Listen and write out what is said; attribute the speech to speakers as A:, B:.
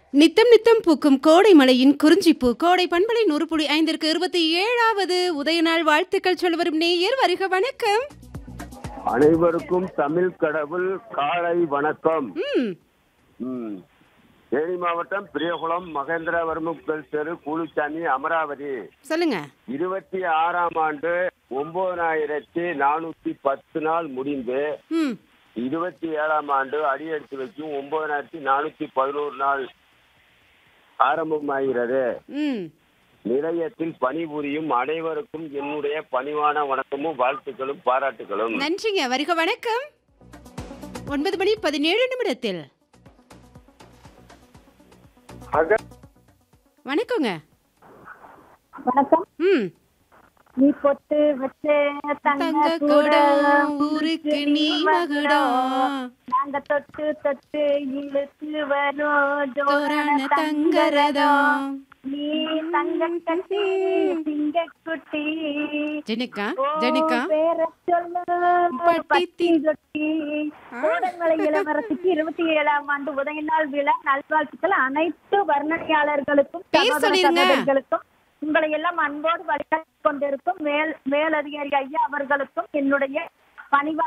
A: நித்தம் நித்தம் பூக்கும் கோடை மலையின் குறிஞ்சிப்பூ கோடை பண்பலை நூறு புள்ளி ஐந்திற்கு இருபத்தி ஏழாவது உதயநாள் வாழ்த்துக்கள் சொல்ல வரும் நேயர் வருக வணக்கம்
B: அனைவருக்கும் தமிழ் கடவுள் காலை வணக்கம்
A: ம்
B: ம். தேனி மாவட்டம் பிரியகுளம் மகேந்திரவர்ம தெரு கூலிச்சாமி அமராவதி
A: சொல்லுங்க
B: இருபத்தி ஆறாம் ஆண்டு ஒன்பதாயிரத்தி நானூத்தி பத்து நாள் முடிந்து
A: ம்
B: இருபத்தி ஏழாம் ஆண்டு அடியெடுத்து வைக்கும் ஒன்பதாயிரத்தி நானூத்தி பதினோரு நாள் ஆரம்பமாகிறது
A: ம்
B: நிலையத்தில் பணிபுரியும் அனைவருக்கும் என்னுடைய பணிவான வணக்கமும் வாழ்த்துக்களும் பாராட்டுகளும்
A: நன்றிங்க வருக வணக்கம் ஒன்பது மணி பதினேழு நிமிடத்தில் வணக்கங்க
C: வணக்கம்
A: ம்
C: நீ பொட்டு வச்ச
A: தங்க
C: தங்க
A: குடம்
C: குடம்
A: ஊருக்கு நீ மகுடம்
C: நாங்க தொட்டு தொட்டு இழுத்து வரும்
A: தோரண
C: ஜோரான
A: தங்கரதம்
C: நீ தங்க கட்டி சிங்க குட்டி
A: ஜெனிக்கா ஜெனிக்கா
C: பேர சொல்லு
A: பட்டி
C: பட்டி தொட்டி கோடமலை இளவரசிக்கு இருபத்தி ஏழாம் ஆண்டு உதய நாள் விழா நல்வாழ்த்துக்கள் அனைத்து வர்ணனையாளர்களுக்கும்
A: பேர்
C: சகோதர
A: சொல்லிருங்க.
C: சகோதரிகளுக்கும் உங்களை எல்லாம் அன்போடு வழிகாட்டிக் கொண்டிருக்கும் மேல் மேலதிகாரி ஐயா அவர்களுக்கும் என்னுடைய பணிவா